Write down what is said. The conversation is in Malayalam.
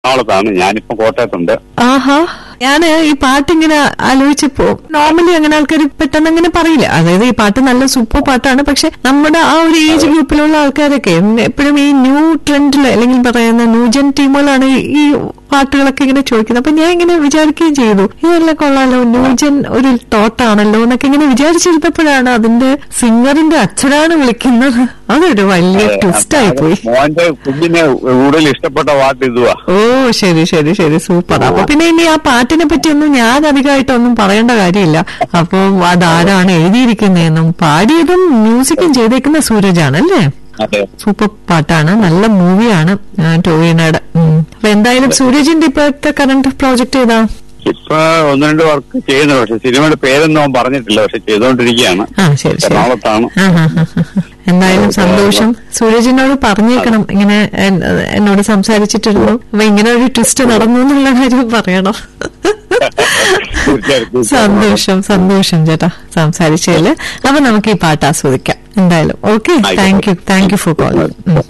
എറണാകുളത്താണ് ഞാനിപ്പോ കോട്ടയത്തുണ്ട് ആഹാ ഞാൻ ഈ പാട്ട് ഇങ്ങനെ ആലോചിച്ചപ്പോ നോർമലി അങ്ങനെ ആൾക്കാർ പെട്ടെന്ന് അങ്ങനെ പറയില്ല അതായത് ഈ പാട്ട് നല്ല സൂപ്പർ പാട്ടാണ് പക്ഷെ നമ്മുടെ ആ ഒരു ഏജ് ഗ്രൂപ്പിലുള്ള ആൾക്കാരൊക്കെ എപ്പോഴും ഈ ന്യൂ ട്രെൻഡിൽ അല്ലെങ്കിൽ പറയുന്ന ന്യൂജൻ ടീമുകളാണ് ഈ- ഈ പാട്ടുകളൊക്കെ ഇങ്ങനെ ചോദിക്കുന്നത് അപ്പൊ ഞാൻ ഇങ്ങനെ വിചാരിക്കുകയും ചെയ്തു ഇതെല്ലാം കൊള്ളാലോ ന്യൂജൻ ഒരു തോട്ടാണല്ലോ എന്നൊക്കെ ഇങ്ങനെ വിചാരിച്ചിരുന്നപ്പോഴാണ് അതിന്റെ സിംഗറിന്റെ അച്ഛനാണ് വിളിക്കുന്നത് അതൊരു വലിയ ട്വിസ്റ്റ് ആയി പോയി മോന്റെ കുഞ്ഞിന് കൂടുതൽ ഇഷ്ടപ്പെട്ട പാട്ട് ഇതുവാ ഓ ശരി ശരി ശരി സൂപ്പർ അപ്പൊ പിന്നെ ഇനി ആ പാട്ടിനെ പറ്റിയൊന്നും ഞാൻ അധികമായിട്ടൊന്നും പറയേണ്ട കാര്യമില്ല അപ്പൊ അതാരാണ് എഴുതിയിരിക്കുന്നതെന്നും പാടിയതും മ്യൂസിക്കും ചെയ്തേക്കുന്ന സൂരജാണ് അല്ലേ അതെ സൂപ്പർ പാട്ടാണ് നല്ല മൂവിയാണ് ടോവിനയുടെ അപ്പൊ എന്തായാലും സൂരജിന്റെ ഇപ്പോഴത്തെ കറണ്ട് പ്രോജക്ട് ഏതാ ഇപ്പൊ ഒന്ന് രണ്ട് വർക്ക് ചെയ്യുന്നു പക്ഷെ സിനിമയുടെ പേരൊന്നും അവൻ പറഞ്ഞിട്ടില്ല പക്ഷെ ചെയ്തുകൊണ്ടിരിക്കുകയാണ് ആ ശരി ശരി എറണാകുളത്താണ് ആ, ആ, ആ, ആ. എന്തായാലും സന്തോഷം സൂരജിനോട് പറഞ്ഞേക്കണം ഇങ്ങനെ എൻ- എന്നോട് സംസാരിച്ചിട്ടിരുന്നു അപ്പൊ ഇങ്ങനെ ഒരു ട്വിസ്റ്റ് നടന്നു എന്നുള്ള കാര്യം പറയണം തീർച്ചയായിട്ടും. സന്തോഷം സന്തോഷം ചേട്ടാ സംസാരിച്ചതില് അപ്പൊ നമുക്ക് ഈ പാട്ട് ആസ്വദിക്കാം എന്തായാലും okay thank you thank you for call